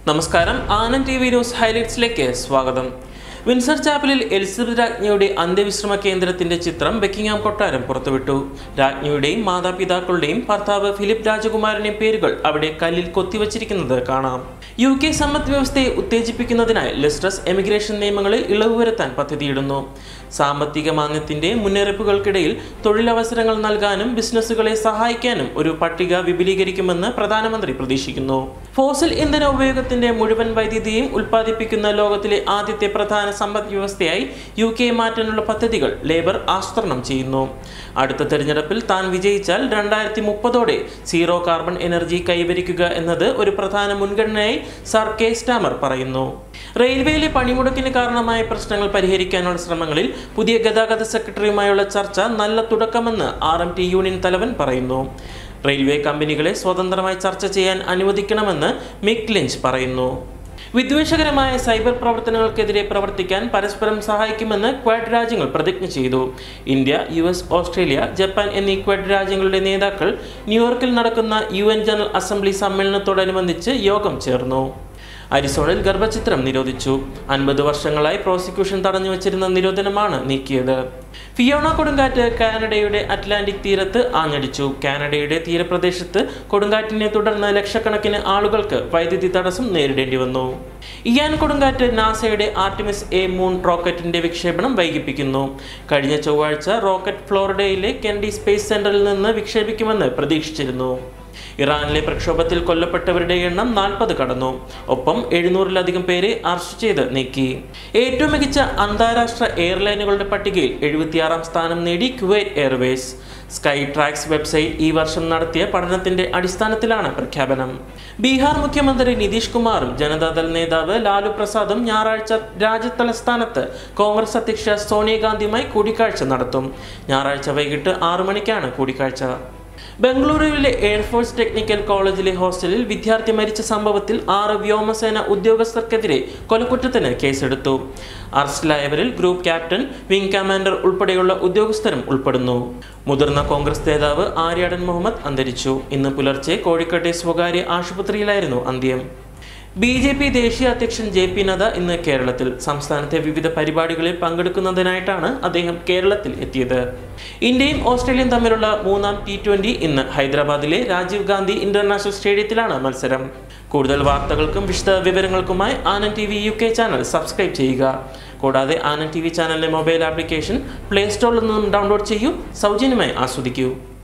നമസ്കാരം Anand T V news ഹൈലൈറ്റ്സിലേക്ക് സ്വാഗതം വിൻസർ ചാപ്പലിൽ എലിസബത്ത് രാജ്ഞിയുടെ അന്ത്യവിശ്രമ കേന്ദ്രത്തിന്റെ ചിത്രം ബക്കിംഗ്ഹാം കൊട്ടാരം പുറത്തുവിട്ടു രാജ്ഞിയുടെയും മാതാപിതാക്കളുടെയും ഭർത്താവ് ഫിലിപ്പ് രാജകുമാരനെയും പേരുകൾ അവിടെ കല്ലിൽ കൊത്തിവച്ചിരിക്കുന്നത് കാണാം യു കെ സമ്പദ് വ്യവസ്ഥയെ ഉത്തേജിപ്പിക്കുന്നതിനായി ലിസ്ട്രസ് എമിഗ്രേഷൻ നിയമങ്ങളിൽ ഇളവ് വരുത്താൻ പദ്ധതിയിടുന്നു സാമ്പത്തിക മാന്ദ്യത്തിന്റെ മുന്നറിയിപ്പുകൾക്കിടയിൽ തൊഴിലവസരങ്ങൾ നൽകാനും ബിസിനസ്സുകളെ സഹായിക്കാനും ഒരു പട്ടിക വിപുലീകരിക്കുമെന്ന് പ്രധാനമന്ത്രി പ്രതീക്ഷിക്കുന്നു ഫോസിൽ ഇന്ധന ഉപയോഗത്തിന്റെ മുഴുവൻ വൈദ്യുതിയും ഉൽപ്പാദിപ്പിക്കുന്ന ലോകത്തിലെ ആദ്യത്തെ പ്രധാന സമ്പദ് വ്യവസ്ഥയായി യു കെ മാറ്റാനുള്ള പദ്ധതികൾ ലേബർ ആസൂത്രണം ചെയ്യുന്നു അടുത്ത തെരഞ്ഞെടുപ്പിൽ താൻ വിജയിച്ചാൽ രണ്ടായിരത്തി മുപ്പതോടെ സീറോ കാർബൺ എനർജി കൈവരിക്കുക എന്നത് ഒരു പ്രധാന മുൻഗണനയായി സർ കെ സ്റ്റാമർ പറയുന്നു റെയിൽവേയിലെ പണിമുടക്കിന് കാരണമായ പ്രശ്നങ്ങൾ പരിഹരിക്കാനുള്ള ശ്രമങ്ങളിൽ പുതിയ ഗതാഗത സെക്രട്ടറിയുമായുള്ള ചർച്ച നല്ല തുടക്കമെന്ന് ആർ എം ടി യൂണിയൻ തലവൻ പറയുന്നു റെയിൽവേ കമ്പനികളെ സ്വതന്ത്രമായി ചർച്ച ചെയ്യാൻ അനുവദിക്കണമെന്ന് മിക് ലിഞ്ച് പറയുന്നു വിദ്വേഷകരമായ സൈബർ പ്രവർത്തനങ്ങൾക്കെതിരെ പ്രവർത്തിക്കാൻ പരസ്പരം സഹായിക്കുമെന്ന് ക്വാഡ് രാജ്യങ്ങൾ പ്രതിജ്ഞ ചെയ്തു India U S Australia Japan എന്നീ ക്വാഡ് രാജ്യങ്ങളുടെ നേതാക്കൾ ന്യൂയോർക്കിൽ നടക്കുന്ന യു എൻ ജനറൽ അസംബ്ലി സമ്മേളനത്തോടനുബന്ധിച്ച് യോഗം ചേർന്നു അരിസോണിൽ ഗർഭചിത്രം നിരോധിച്ചു അൻപത് വർഷങ്ങളായി പ്രോസിക്യൂഷൻ തടഞ്ഞു വച്ചിരുന്ന നിരോധനമാണ് നീക്കിയത് ഫിയോണ കൊടുങ്കാറ്റ് കാനഡയുടെ അറ്റ്ലാന്റിക് തീരത്ത് ആഞ്ഞടിച്ചു കാനഡയുടെ തീരപ്രദേശത്ത് കൊടുങ്കാറ്റിനെ തുടർന്ന് ലക്ഷക്കണക്കിന് ആളുകൾക്ക് വൈദ്യുതി തടസ്സം നേരിടേണ്ടി വന്നു ഇയാൻ കൊടുങ്കാറ്റ് നാസയുടെ ആർട്ടിമിസ് എ മൂൺ റോക്കറ്റിന്റെ വിക്ഷേപണം വൈകിപ്പിക്കുന്നു കഴിഞ്ഞ ചൊവ്വാഴ്ച റോക്കറ്റ് ഫ്ലോറിഡയിലെ കെൻഡി സ്പേസ് സെന്ററിൽ നിന്ന് വിക്ഷേപിക്കുമെന്ന് പ്രതീക്ഷിച്ചിരുന്നു ഇറാനിലെ പ്രക്ഷോഭത്തിൽ കൊല്ലപ്പെട്ടവരുടെ എണ്ണം നാൽപ്പത് കടന്നു ഒപ്പം എഴുന്നൂറിലധികം പേരെ അറസ്റ്റ് ചെയ്ത് നീക്കി ഏറ്റവും മികച്ച അന്താരാഷ്ട്ര എയർലൈനുകളുടെ പട്ടികയിൽ എഴുപത്തിയാറാം സ്ഥാനം നേടി Kuwait Airways Skytrax website ഈ വർഷം നടത്തിയ പഠനത്തിന്റെ അടിസ്ഥാനത്തിലാണ് പ്രഖ്യാപനം ബീഹാർ മുഖ്യമന്ത്രി നിതീഷ് കുമാറും ജനതാദൾ നേതാവ് ലാലു പ്രസാദും ഞായറാഴ്ച രാജ്യതലസ്ഥാനത്ത് കോൺഗ്രസ് അധ്യക്ഷ സോണിയാഗാന്ധിയുമായി കൂടിക്കാഴ്ച നടത്തും ഞായറാഴ്ച വൈകിട്ട് ആറു മണിക്കാണ് കൂടിക്കാഴ്ച ബംഗളൂരുവിലെ എയർഫോഴ്സ് ടെക്നിക്കൽ കോളേജിലെ ഹോസ്റ്റലിൽ വിദ്യാർത്ഥി മരിച്ച സംഭവത്തിൽ ആറ് വ്യോമസേന ഉദ്യോഗസ്ഥർക്കെതിരെ കൊലക്കുറ്റത്തിന് കേസെടുത്തു അറസ്റ്റിലായവരിൽ ഗ്രൂപ്പ് ക്യാപ്റ്റൻ വിംഗ് കമാൻഡർ ഉൾപ്പെടെയുള്ള ഉദ്യോഗസ്ഥരും ഉൾപ്പെടുന്നു മുതിർന്ന കോൺഗ്രസ് നേതാവ് ആര്യാടൻ മുഹമ്മദ് അന്തരിച്ചു ഇന്ന് പുലർച്ചെ കോഴിക്കോട്ടെ സ്വകാര്യ ആശുപത്രിയിലായിരുന്നു അന്ത്യം ബി ജെ പി ദേശീയ അധ്യക്ഷൻ ജെ പി നദ്ദ ഇന്ന് കേരളത്തിൽ സംസ്ഥാനത്തെ വിവിധ പരിപാടികളിൽ പങ്കെടുക്കുന്നതിനായിട്ടാണ് അദ്ദേഹം കേരളത്തിൽ എത്തിയത് ഇന്ത്യയും ഓസ്ട്രേലിയയും തമ്മിലുള്ള മൂന്നാം ടി ട്വന്റി ഇന്ന് ഹൈദരാബാദിലെ രാജീവ് ഗാന്ധി ഇന്റർനാഷണൽ സ്റ്റേഡിയത്തിലാണ് മത്സരം കൂടുതൽ വാർത്തകൾക്കും വിശദ വിവരങ്ങൾക്കുമായി Anand T V U K channel subscribe ചെയ്യുക കൂടാതെ ആനന്ദ് ടി വി ചാനലിലെ മൊബൈൽ ആപ്ലിക്കേഷൻ പ്ലേ സ്റ്റോറിൽ നിന്നും ഡൗൺലോഡ് ചെയ്യൂ സൗജന്യമായി ആസ്വദിക്കൂ